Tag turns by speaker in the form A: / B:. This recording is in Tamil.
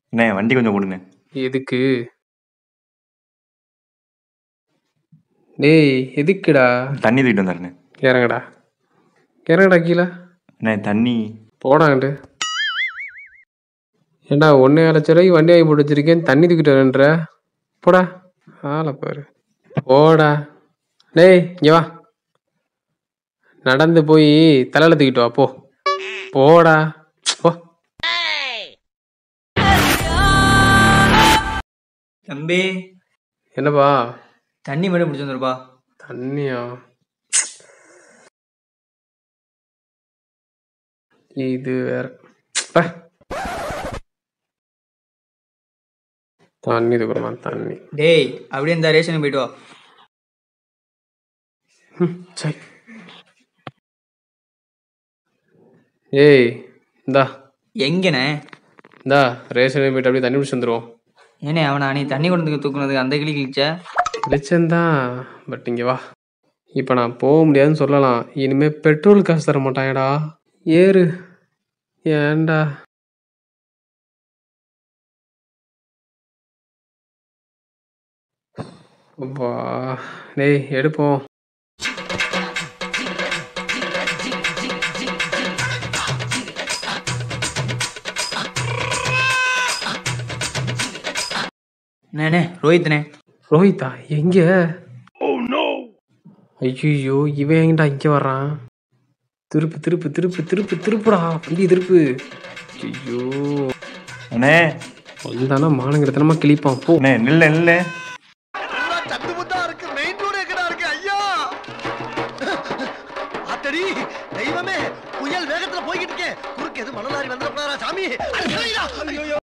A: அண்ணே வண்டி கொஞ்சம் கொடுங்க
B: எதுக்கு டேய் எதுக்குடா
A: தண்ணி தூக்கிட்டு வந்தாருண்ணே
B: இறங்கடா இறங்கடா கீழே
A: அண்ணே தண்ணி
B: போடாங்கட்டு ஏண்டா ஒன்றே லட்ச ரூபாய்க்கு வண்டி வாங்கி போட்டு வச்சிருக்கேன் தண்ணி தூக்கிட்டு வரேன்ற போடா ஆளை பாரு போடா டேய் இங்கே வா நடந்து போய் தலையில தூக்கிட்டு வா போ போடா போ
C: தம்பி
B: என்னப்பா
C: தண்ணி மட்டும் பிடிச்சி வந்துருப்பா
B: தண்ணியா இது வேற பே. தண்ணி தூக்குறமா தண்ணி
C: டேய் அப்படியே இந்த ரேஷனுக்கு போயிட்டு வா
B: ம், சரி ஏய் இந்தா
C: எங்கண்ணே
B: இந்தா ரேஷன் போயிட்டு அப்படியே தண்ணி பிடிச்சி வந்துடுவோம்
C: ஏனே அவனா நீ தண்ணி கொண்டு வந்து தூக்குனதுக்கு அந்த கிளி கிழிச்ச
B: வெளிச்சந்தான் பட் இங்கே வா இப்போ நான் போக முடியாதுன்னு சொல்லலாம் இனிமே பெட்ரோல் காசு தர மாட்டாங்கடா ஏறு ஏன்டா வா டேய் எடுப்போம்
C: அண்ணே ரோஹித்ண்ணே
B: ரோஹிதா எங்க ஐயோ இவன் எங்கடா இங்க வர்றான் திருப்பு திருப்பு திருப்பு திருப்பு திருப்புடா வண்டி திருப்பு ஐயோ
A: அண்ணே
B: வந்தானா மானங்கிடத்தனமா கிழிப்பான் போ
A: அண்ணே நில்ல நில்ல
D: சந்து முத்தா இருக்கு மெயின் ரோடு எங்கடா இருக்கு ஐயா ஆத்தடி தெய்வமே புயல் வேகத்துல போய்கிட்டு இருக்கேன் குறுக்கு எது மணலாரி வந்துடப்படாரா சாமி ஐயோ